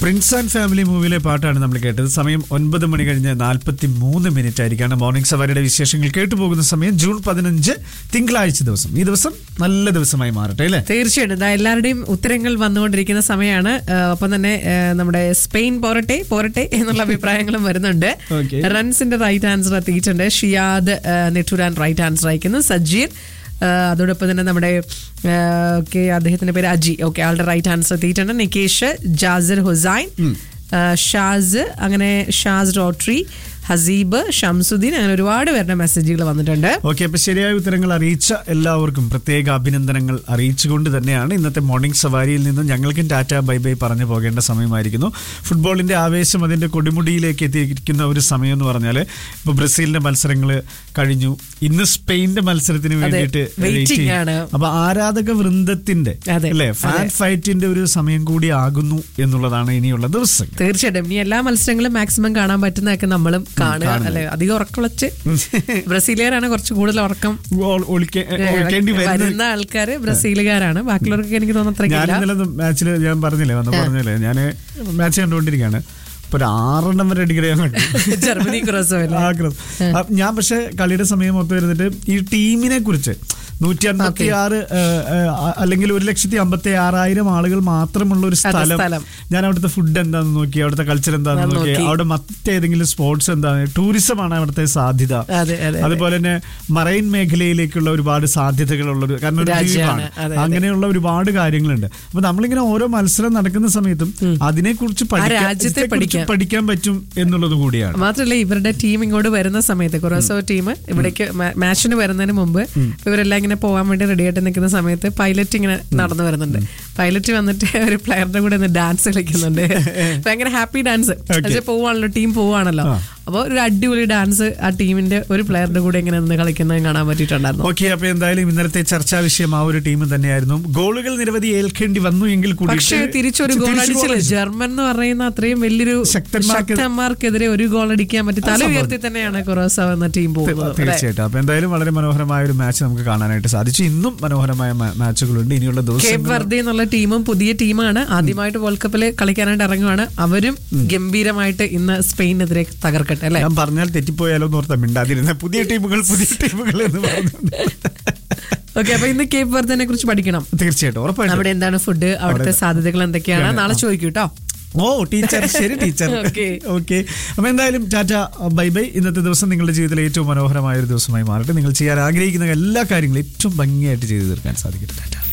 Prince and family മൂവിയിലെ പാട്ടാണ് നമ്മൾ കേട്ടത് സമയം ഒൻപത് മണി കഴിഞ്ഞ് നാൽപ്പത്തി മൂന്ന് മിനിറ്റ് ആയിരിക്കാണ് മോർണിംഗ് സവാരിയുടെ വിശേഷങ്ങൾ കേട്ടു പോകുന്ന സമയം ജൂൺ പതിനഞ്ച് തിങ്കളാഴ്ച ദിവസം ഈ ദിവസം നല്ല ദിവസമായി മാറട്ടെ അല്ലേ തീർച്ചയായിട്ടും ദാ എല്ലാവരുടെയും ഉത്തരങ്ങൾ വന്നുകൊണ്ടിരിക്കുന്ന സമയമാണ് ആ, ഒപ്പം തന്നെ ആ, നമ്മുടെ സ്പെയിൻ പോരട്ടെ പോരട്ടെ എന്നുള്ള അഭിപ്രായങ്ങളും വരുന്നുണ്ട് Okay. റൺസിന്റെ റൈറ്റ് ആൻസർ എത്തിയിട്ടുണ്ട് ഷിയാദ് ആ, നെട്ടൂരാൻ റൈറ്റ് ആൻസർ അയക്കുന്നു സജീർ ആ, അതോടൊപ്പം തന്നെ നമ്മുടെ ഓക്കെ അദ്ദേഹത്തിന്റെ പേര് അജി ഓക്കെ ആളുടെ റൈറ്റ് ആൻസർ എത്തിയിട്ടുണ്ട് നികേഷ് ജാസിർ ഹുസൈൻ ആ, ഷാസ് അങ്ങനെ ഷാസ് റോട്രി ഹസീബ് ഷംസുദ്ദീൻ അങ്ങനെ ഒരുപാട് പേരുടെ മെസ്സേജുകൾ വന്നിട്ടുണ്ട് ഓക്കെ അപ്പൊ ശരിയായ ഉത്തരങ്ങൾ അറിയിച്ച എല്ലാവർക്കും പ്രത്യേക അഭിനന്ദനങ്ങൾ അറിയിച്ചുകൊണ്ട് തന്നെയാണ് ഇന്നത്തെ മോർണിംഗ് സവാരിയിൽ നിന്നും ഞങ്ങൾക്കും ടാറ്റ ബൈ ബൈ പറഞ്ഞു പോകേണ്ട സമയമായിരിക്കുന്നു ഫുട്ബോളിന്റെ ആവേശം അതിന്റെ കൊടുമുടിയിലേക്ക് എത്തിയിരിക്കുന്ന ഒരു സമയം എന്ന് പറഞ്ഞാൽ ഇപ്പൊ ബ്രസീലിന്റെ മത്സരങ്ങൾ കഴിഞ്ഞു ഇന്ന് സ്പെയിനിന്റെ മത്സരത്തിന് വേണ്ടിയിട്ട് waiting wait ചെയ്യും. ആണ്. അപ്പൊ ആരാധക വൃന്ദത്തിന്റെ അതെ, അല്ലെ ഫാൻ അതെ. ഫൈറ്റിന്റെ ഒരു സമയം കൂടി ആകുന്നു എന്നുള്ളതാണ് ഇനിയുള്ള ദിവസങ്ങൾ തീർച്ചയായിട്ടും ഇനി എല്ലാ മത്സരങ്ങളും മാക്സിമം കാണാൻ പറ്റുന്നതൊക്കെ നമ്മളും കാണുക അല്ലെ അധികം ഉറക്കുളച്ച് ബ്രസീലുകാരാണ് കുറച്ച് കൂടുതൽ ഉറക്കം ഒ- ഒളിക്ക- ഒളിക്കേണ്ടി വരുന്ന വരുന്ന ആൾക്കാര് ബ്രസീലുകാരാണ് ബാക്കിയുള്ളവർക്ക് എനിക്ക് ഞാൻ തോന്നത്രയ്ക്കില്ല ഇന്നലെ മാച്ചിൽ ഞാൻ പറഞ്ഞില്ലേ വന്ന് പറഞ്ഞില്ലേ ഞാൻ മാച്ച് കണ്ടുകൊണ്ടിരിക്കുകയാണ് ഇപ്പൊ ഒരു ആറെണ്ണം വരെ അടിക്കടി ഞാൻ കണ്ടു ജർമ്മനി ക്രോസോ ആ, ക്രോസ്. ആ, ഞാൻ പക്ഷെ കളിയുടെ സമയം മൊത്തം ഇരുന്നിട്ട് ഈ ടീമിനെ കുറിച്ച് നൂറ്റി അൻപത്തി ആറ് അല്ലെങ്കിൽ ഒരു ലക്ഷത്തി അമ്പത്തി ആറായിരം ആളുകൾ മാത്രമുള്ള ഒരു സ്ഥലം സ്ഥലം. ഞാൻ അവിടുത്തെ ഫുഡ് എന്താന്ന് നോക്കി അവിടുത്തെ കൾച്ചർ എന്താന്ന് ഞാൻ നോക്കി നോക്കി. അവിടെ മറ്റേതെങ്കിലും സ്പോർട്സ് എന്താണ് ടൂറിസമാണ് അവിടുത്തെ സാധ്യത അതെ, അതെ, അതെ. അതുപോലെ തന്നെ മറൈൻ മേഖലയിലേക്കുള്ള ഒരുപാട് സാധ്യതകളുള്ള ഒരു കാരണം ഒരു രാജ്യമാണ്. ദ്വീപാണ് അതെ, അതെ. അങ്ങനെയുള്ള ഒരുപാട് കാര്യങ്ങളുണ്ട് അപ്പൊ നമ്മളിങ്ങനെ ഓരോ മത്സരം നടക്കുന്ന സമയത്തും അതിനെക്കുറിച്ച് പഠിക്കാൻ രാജ്യത്തെ ഇതിനെക്കുറിച്ച് പഠിക്കാൻ. പഠിക്കാൻ പറ്റും എന്നുള്ളത് കൂടിയാണ് മാത്രമല്ല ഇവരുടെ ടീം ഇങ്ങോട്ട് വരുന്ന സമയത്ത് കൊറോസോ ടീം ഇവിടേക്ക് മാ- മാച്ചിന് വരുന്നതിന് മുമ്പ് ഇവരെല്ലാം ഇങ്ങനെ പോകാൻ വേണ്ടി റെഡി ആയിട്ട് നിൽക്കുന്ന സമയത്ത് പൈലറ്റ് ഇങ്ങനെ നടന്നു വരുന്നുണ്ട് പൈലറ്റ് വന്നിട്ട് ഒരു പ്ലെയറുടെ കൂടെ ഡാൻസ് കളിക്കുന്നുണ്ട് ഭയങ്കര ഹാപ്പി ഡാൻസ് പക്ഷേ പോവാണല്ലോ ടീം പോവാണല്ലോ അപ്പോൾ ഒരു അടിപൊളി ഡാൻസ് ആ ടീമിന്റെ ഒരു പ്ലെയറുടെ കൂടെ ഇങ്ങനെ നിന്ന് കളിക്കുന്നത് കാണാൻ പറ്റിയിട്ടുണ്ടായിരുന്നു ഓക്കെ അപ്പൊ എന്തായാലും ഇന്നലത്തെ ചർച്ചാ വിഷയം ആ ഒരു ടീം തന്നെയായിരുന്നു ഗോളുകൾ നിരവധി ഏൽക്കേണ്ടി വന്നു എങ്കിൽ കൂടി പക്ഷേ തിരിച്ചൊരു ഗോൾ അടിച്ചില്ല ജർമ്മൻ എന്ന് പറയുന്ന അത്രയും വലിയൊരു ശക്തന്മാർക്ക് ശക്തന്മാർക്കെതിരെ ഒരു ഗോൾ അടിക്കാൻ പറ്റി തല ഉയർത്തി തന്നെയാണ് കൊറോസോ എന്ന ടീം പോകുന്നത് അല്ലേ? തീർച്ചയായിട്ടും അപ്പൊ എന്തായാലും വളരെ മനോഹരമായ ഒരു മാച്ച് നമുക്ക് കാണാനായിട്ട് സാധിച്ചു ഇന്നും മനോഹരമായ മാ- മാച്ചുകളുണ്ട് ഇനിയുള്ള കേപ്പ് ദിവസം വെർദെ എന്നുള്ള ടീമും പുതിയ ടീമാണ് ആദ്യമായിട്ട് വേൾഡ് കപ്പിൽ കളിക്കാനായിട്ട് ഇറങ്ങുവാണ് അവരും ഗംഭീരമായിട്ട് ഇന്ന് സ്പെയിനെതിരെ തകർക്കട്ടെ അല്ലെ ഞാൻ പറഞ്ഞാൽ തെറ്റിപ്പോയാലോ എന്ന് ഓർത്താ മിണ്ടാതിരുന്ന പുതിയ ടീമുകൾ പുതിയ ടീമുകൾ എന്ന് പറഞ്ഞു ഓക്കെ അപ്പൊ ഇന്ന് കേപ്പ് വെർദനെ കുറിച്ച് പഠിക്കണം തീർച്ചയായിട്ടും ഉറപ്പായിട്ടും അവിടെ എന്താണ് ഫുഡ് അവിടുത്തെ സാധ്യതകൾ എന്തൊക്കെയാണ് നാളെ ചോദിക്കൂ കേട്ടോ ഓ ടീച്ചർ ശരി ടീച്ചർ Okay. ഓക്കെ അപ്പൊ എന്തായാലും ടാറ്റ ബൈ ബൈ ഇന്നത്തെ ദിവസം നിങ്ങളുടെ ജീവിതത്തിലെ ഏറ്റവും മനോഹരമായ ഒരു ദിവസമായി മാറട്ടെ നിങ്ങൾ ചെയ്യാൻ ആഗ്രഹിക്കുന്ന എല്ലാ കാര്യങ്ങളും ഏറ്റവും ഭംഗിയായിട്ട് ചെയ്തു തീർക്കാൻ സാധിക്കട്ടെ ടാറ്റ